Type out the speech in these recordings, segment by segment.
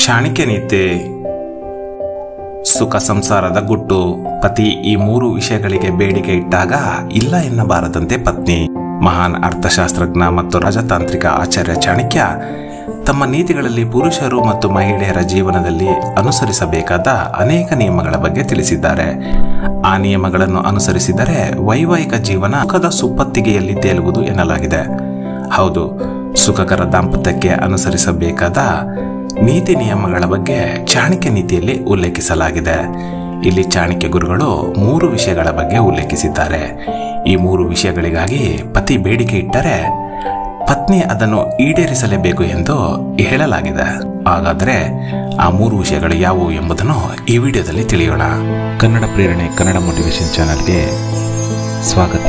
ಚಾಣಕ್ಯ ನೀತಿ ಸುಖ ಸಂಸಾರದ ಗುಟ್ಟು ಪತಿ ಈ ಮೂರು ವಿಷಯಗಳಿಗೆ ಬೇಡಿಕೆ ಇಟ್ಟಾಗ ಇಲ್ಲ ಎನ್ನಬಾರದಂತೆ ಪತ್ನಿ ಮಹಾನ್ ಅರ್ಥಶಾಸ್ತ್ರಜ್ಞ ಮತ್ತು ರಾಜತಾಂತ್ರಿಕ ಆಚಾರ್ಯ ಚಾಣಕ್ಯ ತಮ್ಮ ನೀತಿಗಳಲ್ಲಿ ಪುರುಷರು ಮತ್ತು ಮಹಿಳೆಯರ ಜೀವನದಲ್ಲಿ ಅನುಸರಿಸಬೇಕಾದ ಅನೇಕ ನಿಯಮಗಳ ಬಗ್ಗೆ ತಿಳಿಸಿದ್ದಾರೆ ಆ ನಿಯಮಗಳನ್ನು ಅನುಸರಿಸಿದರೆ ವೈವಾಹಿಕ ಜೀವನ ಸುಖದ ಸುಪ್ಪತ್ತಿಗೆಯಲ್ಲಿ ತೇಲುವುದು ಎನ್ನಲಾಗಿದೆ ಹೌದು ಸುಖಕರ ದಾಂಪತ್ಯಕ್ಕೆ ಅನುಸರಿಸಬೇಕಾದ ನೀತಿ ನಿಯಮಗಳ ಬಗ್ಗೆ ಚಾಣಕ್ಯ ನೀತಿಯಲ್ಲಿ ಉಲ್ಲೇಖಿಸಲಾಗಿದೆ ಇಲ್ಲಿ ಚಾಣಕ್ಯ ಗುರುಗಳು ಮೂರು ವಿಷಯಗಳ ಬಗ್ಗೆ ಉಲ್ಲೇಖಿಸಿದ್ದಾರೆ ಈ ಮೂರು ವಿಷಯಗಳಿಗಾಗಿ ಪತಿ ಬೇಡಿಕೆ ಇಟ್ಟರೆ ಪತ್ನಿ ಅದನ್ನು ಈಡೇರಿಸಲೇಬೇಕು ಎಂದು ಹೇಳಲಾಗಿದೆ ಹಾಗಾದರೆ ಆ ಮೂರು ವಿಷಯಗಳು ಯಾವುವು ಎಂಬುದನ್ನು ಈ ವಿಡಿಯೋದಲ್ಲಿ ತಿಳಿಯೋಣ ಕನ್ನಡ ಪ್ರೇರಣೆ ಕನ್ನಡ ಮೋಟಿವೇಶನ್ ಚಾನಲ್ಗೆ ಸ್ವಾಗತ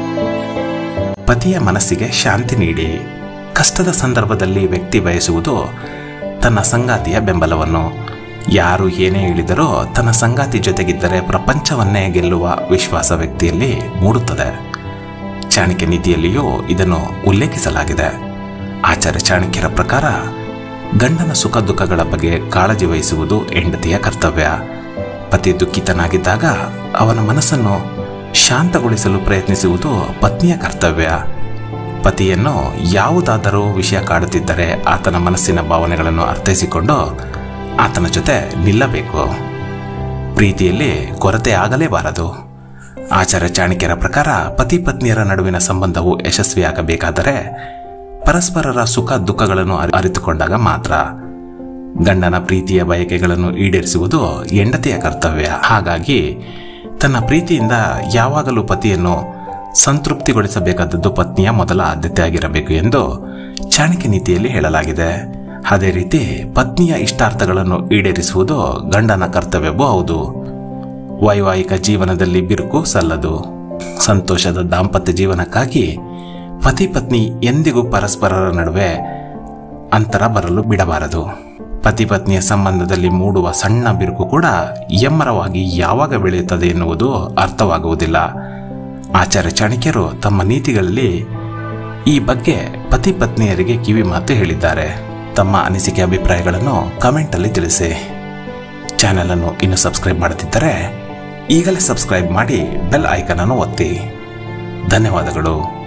ಪತಿಯ ಮನಸ್ಸಿಗೆ ಶಾಂತಿ ನೀಡಿ ಕಷ್ಟದ ಸಂದರ್ಭದಲ್ಲಿ ವ್ಯಕ್ತಿ ಬಯಸುವುದು ತನ್ನ ಸಂಗಾತಿಯ ಬೆಂಬಲವನ್ನು ಯಾರು ಏನೇ ಹೇಳಿದರೂ ತನ್ನ ಸಂಗಾತಿ ಜೊತೆಗಿದ್ದರೆ ಪ್ರಪಂಚವನ್ನೇ ಗೆಲ್ಲುವ ವಿಶ್ವಾಸ ವ್ಯಕ್ತಿಯಲ್ಲಿ ಮೂಡುತ್ತದೆ ಚಾಣಕ್ಯ ನೀತಿಯಲ್ಲಿಯೂ ಇದನ್ನು ಉಲ್ಲೇಖಿಸಲಾಗಿದೆ ಆಚಾರ್ಯ ಚಾಣಕ್ಯರ ಪ್ರಕಾರ ಗಂಡನ ಸುಖ ದುಃಖಗಳ ಬಗ್ಗೆ ಕಾಳಜಿ ವಹಿಸುವುದು ಹೆಂಡತಿಯ ಕರ್ತವ್ಯ ಪತಿ ದುಃಖಿತನಾಗಿದ್ದಾಗ ಅವನ ಮನಸ್ಸನ್ನು ಶಾಂತಗೊಳಿಸಲು ಪ್ರಯತ್ನಿಸುವುದು ಪತ್ನಿಯ ಕರ್ತವ್ಯ ಪತಿಯನ್ನು ಯಾವುದಾದರೂ ವಿಷಯ ಕಾಡುತ್ತಿದ್ದರೆ ಆತನ ಮನಸ್ಸಿನ ಭಾವನೆಗಳನ್ನು ಅರ್ಥೈಸಿಕೊಂಡು ಆತನ ಜೊತೆ ನಿಲ್ಲಬೇಕು ಪ್ರೀತಿಯಲ್ಲಿ ಕೊರತೆ ಆಗಲೇಬಾರದು ಆಚಾರ್ಯ ಚಾಣಕ್ಯರ ಪ್ರಕಾರ ಪತಿ ಪತ್ನಿಯರ ನಡುವಿನ ಸಂಬಂಧವು ಯಶಸ್ವಿಯಾಗಬೇಕಾದರೆ ಪರಸ್ಪರರ ಸುಖ ದುಃಖಗಳನ್ನು ಅರಿ- ಅರಿತುಕೊಂಡಾಗ ಮಾತ್ರ ಗಂಡನ ಪ್ರೀತಿಯ ಬಯಕೆಗಳನ್ನು ಈಡೇರಿಸುವುದು ಹೆಂಡತಿಯ ಕರ್ತವ್ಯ ಹಾಗಾಗಿ ತನ್ನ ಪ್ರೀತಿಯಿಂದ ಯಾವಾಗಲೂ ಪತಿಯನ್ನು ಸಂತೃಪ್ತಿಗೊಳಿಸಬೇಕಾದದ್ದು ಪತ್ನಿಯ ಮೊದಲ ಆದ್ಯತೆಯಾಗಿರಬೇಕು ಎಂದು ಚಾಣಕ್ಯ ನೀತಿಯಲ್ಲಿ ಹೇಳಲಾಗಿದೆ ಅದೇ ರೀತಿ ಪತ್ನಿಯ ಇಷ್ಟಾರ್ಥಗಳನ್ನು ಈಡೇರಿಸುವುದು ಗಂಡನ ಕರ್ತವ್ಯವೂ ಹೌದು ವೈವಾಹಿಕ ಜೀವನದಲ್ಲಿ ಬಿರುಕು ಸಲ್ಲದು ಸಂತೋಷದ ದಾಂಪತ್ಯ ಜೀವನಕ್ಕಾಗಿ ಪತಿ ಪತ್ನಿ ಎಂದಿಗೂ ಪರಸ್ಪರರ ನಡುವೆ ಅಂತರ ಬರಲು ಬಿಡಬಾರದು ಪತಿ ಪತ್ನಿಯ ಸಂಬಂಧದಲ್ಲಿ ಮೂಡುವ ಸಣ್ಣ ಬಿರುಕು ಕೂಡ ಎಮ್ಮರವಾಗಿ ಯಾವಾಗ ಬೆಳೆಯುತ್ತದೆ ಎನ್ನುವುದು ಅರ್ಥವಾಗುವುದಿಲ್ಲ ಆಚಾರ್ಯ ಚಾಣಕ್ಯರು ತಮ್ಮ ನೀತಿಗಳಲ್ಲಿ ಈ ಬಗ್ಗೆ ಪತಿ ಪತ್ನಿಯರಿಗೆ ಕಿವಿ ಮಾತು ಹೇಳಿದ್ದಾರೆ ತಮ್ಮ ಅನಿಸಿಕೆ ಅಭಿಪ್ರಾಯಗಳನ್ನು ಕಮೆಂಟಲ್ಲಿ ತಿಳಿಸಿ ಚಾನೆಲ್ ಅನ್ನು ಇನ್ನು ಸಬ್ಸ್ಕ್ರೈಬ್ ಮಾಡುತ್ತಿದ್ದರೆ ಈಗಲೇ ಸಬ್ಸ್ಕ್ರೈಬ್ ಮಾಡಿ ಬೆಲ್ ಐಕನ್ ಅನ್ನು ಒತ್ತಿ ಧನ್ಯವಾದಗಳು